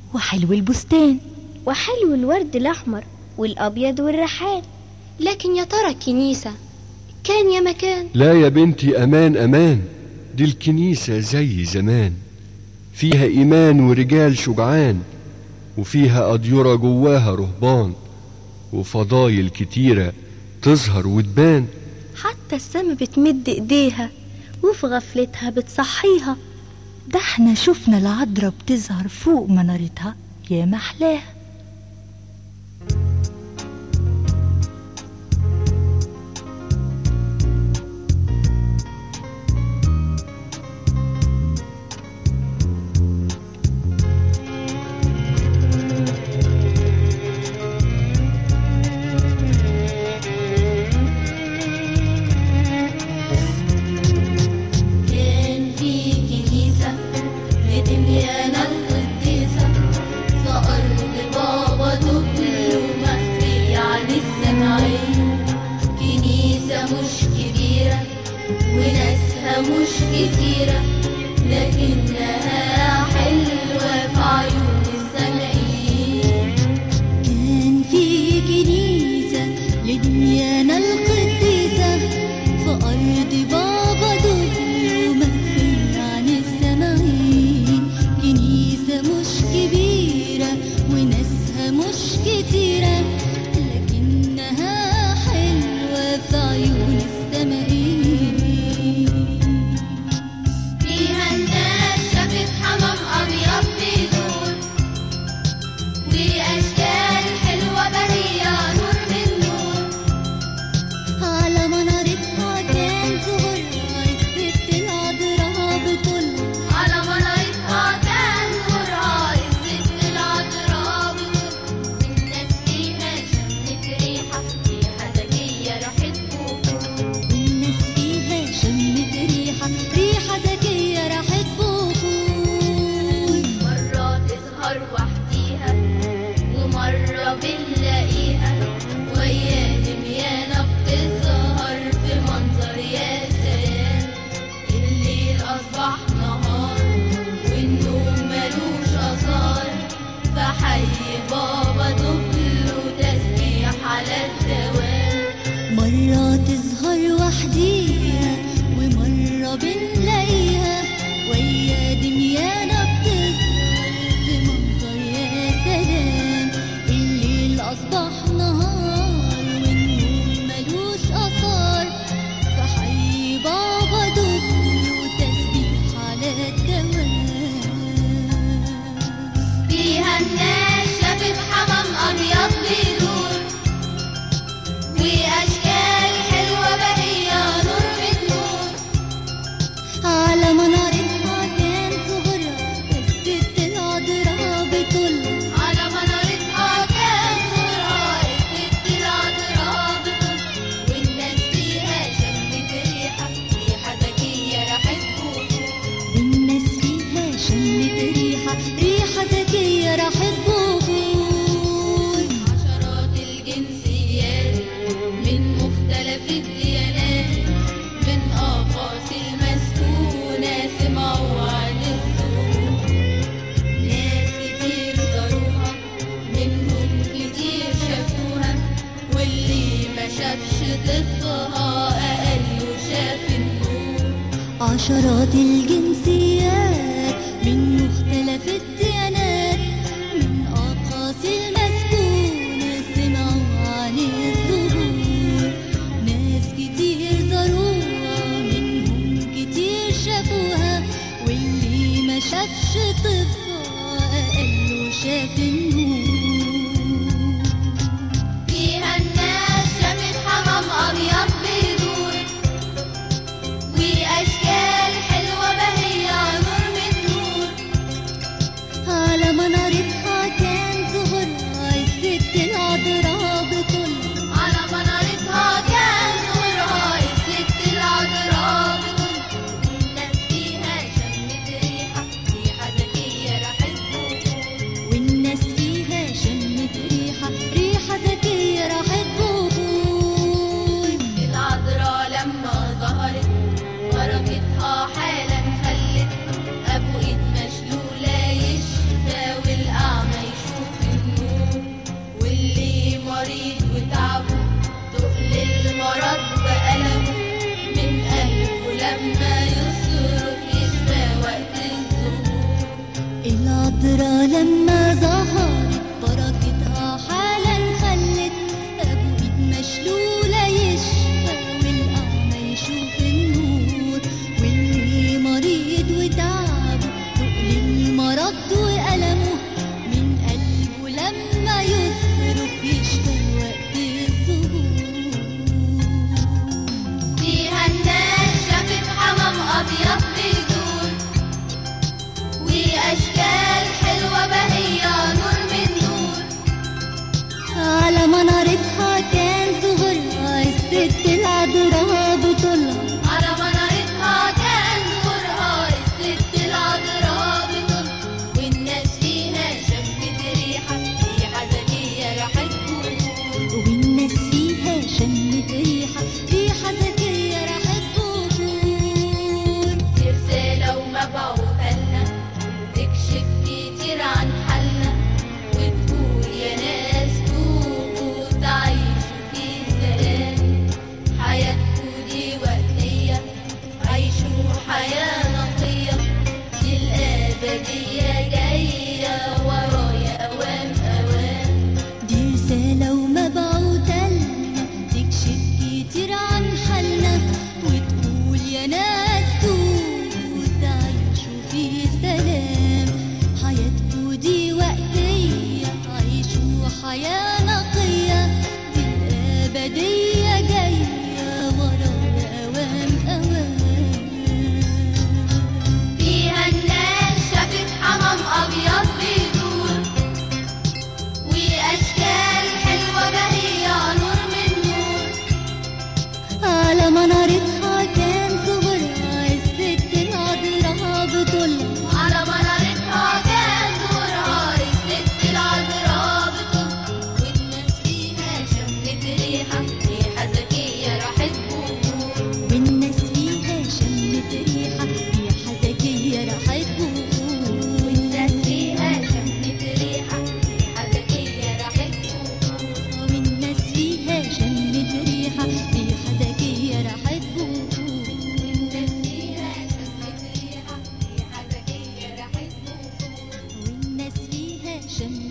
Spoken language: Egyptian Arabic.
وحلو البستان وحلو الورد الأحمر والأبيض والريحان لكن يا ترى الكنيسة كان يا مكان لا يا بنتي أمان أمان دي الكنيسة زي زمان فيها إيمان ورجال شجعان وفيها أديرة جواها رهبان وفضايل كتيرة تظهر وتبان حتى السما بتمد إيديها وفي غفلتها بتصحيها ده احنا شفنا العذراء بتظهر فوق منارتها يا محلاها كان في كنيسة لدميانة القديسة في أرض بابا دبل ومخفي عن السمعين كنيسة مش كبيرة وناسها مش كتيرة لكنها حلوة في عيون السامعين كان في كنيسة لدميانة القديسة في أرض بابا دبل ومخفية عن السماعين كنيسة مش كبيرة وناسها مش كتيرة لكنها حلوة في عيون السماعين فيها الناس شافت حمام أبيض بيدور وأشكال حلوة برية نور من نور على منارتها كان زهرها الست العذراء بطولها على منارتها كان نورها الست العذراء بتطل والناس فيها شمت ريحة ريحة ذكية راحت فوق الناس فيها شمت ريحة ريحة ذكية راحت بوقول مرة تظهر وحديها ومرة بنلاقيها ويا دميانة بتظهر في منظر يا سلام الليل أصبح نهار والنوم ملوش آثار فحي بابا دبل وتسبيح على الدوام مرة تظهر وحديها ومرة بنلاقيها ويا دميانة بتظهر في منظر يا سلام الليل أصبح نهار والنوم ملوش أثار فحي بابا دبل وتسبيح على الدوام فيها الناس شافت حمام أبيض بيدور وأشكال حلوة برية نور من نور على منارتها كان زهرة الست العذراء بطولها على منارتها كان نورها الست العذراء بتطل والناس فيها شمت ريحة ريحة ذكية راحت فوق الناس فيها شمت ريحة ريحة ذكية راحت بوقول عشرات الجنسيات من مختلف الديانات من أقاصي المسكونة سمعوا عن الظهور ناس كتير زاروها منهم كتير شافوها واللي ما شافش ضدها أقل شاف النور عشرات الجنسيات من مختلف الديانات من أقاصي المسكونة سمعوا عن الظهور ناس كتير زاروها منهم كتير شافوها واللي ما شافش طفها أقل شاف النور فيها الناس شافت حمام أبيض بيدور وأشكال حلوة بهية نور من نور على منارتها كان زهرها الست العذراء بطولها على منارتها كان نورها الست العذراء بتطل والناس فيها شمت ريحة ريحة ذكية راحت فوق والناس فيها شمت ريحة ريحة ذكية راحت بوقول العذراء لما ظهرت بركتها حالا خلت أبو إيد مشلولة يشفى والأعمى خضرة لما ظهرت بركتها حالا خلت أبو إيد مشلولة يشفى والأعمى يشوف النور واللي مريض وتعبه تقل المرض وألمه من قلبه لما يصرخ يشفى وقت الظهور فيها الناس شافت حمام أبيض بيدور وأشكال حلوة بهية نور من نور على منارتها كان ظهورها الست العذراء بطولها على منارتها كان نورها الست العذراء بطل والناس فيها شمت ريحة ريحة ذكية راحت تقول والناس فيها شمت ريحة ريحة ذكية راحت بخور دي رسالة ومبعوثة لنا تكشف كتير عن حالنا وتقول يا ناس توبوا تعيشوا في سلام حياتكوا دي وقتية عيشوا حياة نقية دي الأبدية جاية ورايا أوام أوام دي رسالة ومبعوثة لنا تكشف كتير عن حالنا وتقول يا ناس توبوا تعيشوا في سلام حياتكوا دي وقتية عيشوا حياة نقية دي الأبدية جاية ورايا أوام أوام فيها الناس شافت حمام أبيض بيدور وأشكال حلوة بهية نور من نور على منارتها كان ظهورها الست العذراء بطولها على منارتها كان نورها الست العذراء بتطل والناس فيها شمت ريحة ريحة ذكية راحت بخور والناس فيها شمت ريحة ريحة ذكية راحت بخور والناس فيها شمت ريحة ريحة ذكية راحت بخور والناس فيها شمت ريحة ريحة ذكية راحت بخور والناس فيها شمت ريحة ريحة ذكية راحت بخور والناس فيها شمت